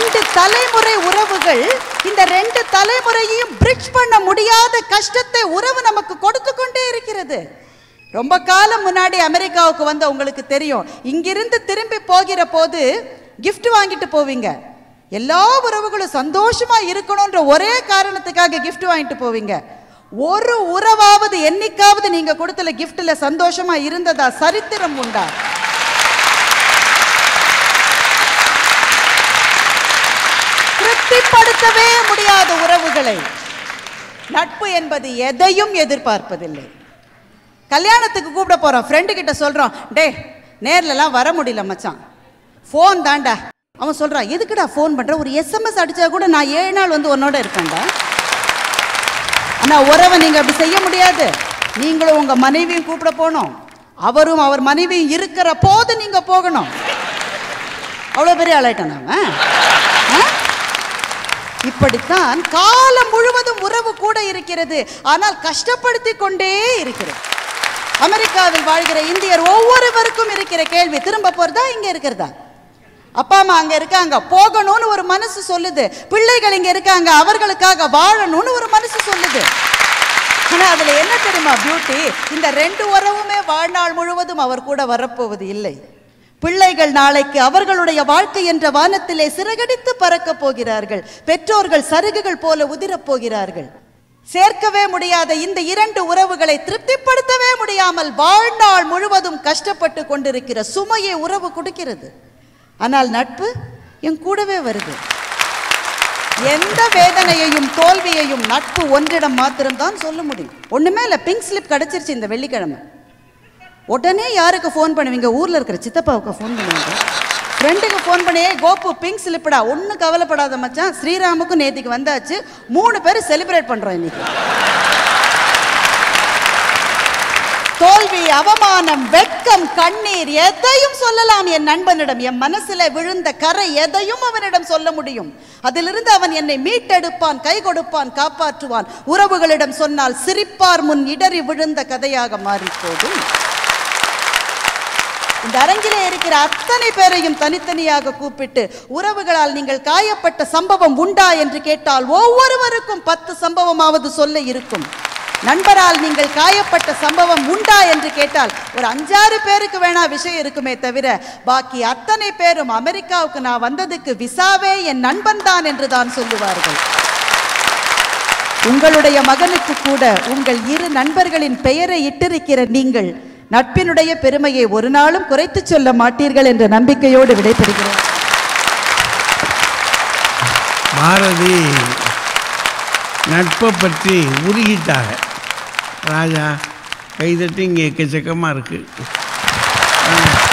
ரெண்டு தலைமுறை உறவுகள் இந்த ரெண்டு தலைமுறையையும் பிரிட்ஜ் பண்ண முடியாத கஷ்டத்தை உறவு நமக்கு கொடுத்து கொண்டே இருக்கிறது ரொம்ப காலம் முன்னாடி அமெரிக்காவுக்கு வந்த உங்களுக்கு தெரியும் இங்கிருந்து திரும்பி போகிற போது gift வாங்கிட்டு போவீங்க எல்லா உறவுகளும் சந்தோஷமா இருக்கணும்ன்ற ஒரே காரணத்துக்காக gift வாங்கிட்டு போவீங்க ஒரு உறவாவது என்னைக்காவது நீங்க கொடுத்தல giftல சந்தோஷமா இருந்ததா சரித்திரம் உண்டா திருப்திப்படுத்தவே முடியாத உறவுகளை நட்பு என்பது எதையும் எதிர்பார்ப்பதில்லை கல்யாணத்துக்கு கூப்பிட போறோம் ஃப்ரெண்டு கிட்ட சொல்றோம் டே நேர்லலாம் வர முடியல மச்சான் ஃபோன் தாண்டா அவன் சொல்றான் எதுக்குடா ஃபோன் பண்ற ஒரு எஸ்எம்எஸ் அடிச்சா கூட நான் ஏழு நாள் வந்து உன்னோட இருப்பேன்டா ஆனா உறவை நீங்க அப்படி செய்ய முடியாது நீங்களும் உங்க மனைவியும் கூப்பிட போகணும் அவரும் அவர் மனைவியும் இருக்கிற போது நீங்க போகணும் அவ்வளவு பெரிய ஆளாயிட்டான் அவன் ஆ? இப்படித்தான் காலம் முழுவதும் உறவு கூட இருக்கிறது ஆனால் கஷ்டப்படுத்தி கொண்டே இருக்கிறது அமெரிக்காவில் வாழ்கிற இந்தியர் ஒவ்வொருவருக்கும் இருக்கிற கேள்வி திரும்ப போறதா இங்க இருக்கிறதா அப்பா அம்மா அங்க இருக்காங்க போகணும்னு ஒரு மனசு சொல்லுது பிள்ளைகள் இங்க இருக்காங்க அவர்களுக்காக வாழணும்னு ஒரு மனசு சொல்லுது ஆனா அதுல என்ன தெரியுமா பியூட்டி இந்த ரெண்டு உறவுமே வாழ்நாள் முழுவதும் அவர் கூட வரப்போவது இல்லை பிள்ளைகள் நாளைக்கு அவர்களுடைய வாழ்க்கை என்ற வானத்திலே சிறகடித்து பறக்கப் போகிறார்கள் பெற்றோர்கள் சருகுகள் போல உதிரப் போகிறார்கள் சேர்க்கவே முடியாத இந்த இரண்டு உறவுகளை திருப்திப்படுத்தவே முடியாமல் வாழ்நாள் முழுவதும் கஷ்டப்பட்டு கொண்டிருக்கிற சுமையை உறவு கொடுக்கிறது ஆனால் நட்பு என் கூடவே வருது எந்த வேதனையையும் தோல்வியையும் நட்பு ஒன்றிடம் மாத்திரம்தான் சொல்ல முடியும் ஒண்ணுமே இல்லை பிங்க் ஸ்லிப் கிடைச்சிருச்சு இந்த வெள்ளிக்கிழமை உடனே யாருக்கு ஃபோன் பண்ணுவீங்க ஊர்ல இருக்கிற சித்தப்பாவுக்கு ஃபோன் பண்ணுவீங்க ஃப்ரெண்டுக்கு ஃபோன் பண்ணி "ஏய், கோபு பிங்க் ஸ்லிப்டா ஒன்றும் கவலைப்படாத மச்சான் ஸ்ரீராமுக்கும் நேத்திக்கு வந்தாச்சு மூணு பேர் செலிப்ரேட் பண்றோம் இன்னைக்கு தோல்வி அவமானம் வெட்கம் கண்ணீர் எதையும் சொல்லலாம் என் நண்பனிடம் என் மனசுல விழுந்த கரை எதையும் அவனிடம் சொல்ல முடியும் அதிலிருந்து அவன் என்னை மீட்டெடுப்பான் கை கொடுப்பான் காப்பாற்றுவான் உறவுகளிடம் சொன்னால் சிரிப்பார் முன் இடறி விழுந்த கதையாக மாறி போகும் இந்த அரங்கிலே இருக்கிற அத்தனை பேரையும் தனித்தனியாக கூப்பிட்டு உறவுகளால் நீங்கள் காயப்பட்ட சம்பவம் உண்டா என்று கேட்டால் ஒவ்வொருவருக்கும் பத்து சம்பவமாவது சொல்ல இருக்கும் நண்பரால் நீங்கள் காயப்பட்ட சம்பவம் உண்டா என்று கேட்டால் ஒரு அஞ்சாறு பேருக்கு வேணா விஷயம் இருக்குமே தவிர பாக்கி அத்தனை பேரும் அமெரிக்காவுக்கு நான் வந்ததுக்கு விசாவே என் நண்பன் தான் என்று தான் சொல்லுவார்கள் உங்களுடைய மகனுக்கு கூட உங்கள் இரு நண்பர்களின் பெயரை இட்டிருக்கிற நீங்கள் நட்பினுடைய பெருமையை ஒரு நாளும் குறைத்துச் சொல்ல மாட்டீர்கள் என்ற நம்பிக்கையோடு விடைபெறுகிறேன் பாரதி நட்பை பற்றி உருகிட்டாங்க ராஜா கைதட்டி இங்கே எக்கச்சக்கமாக இருக்குது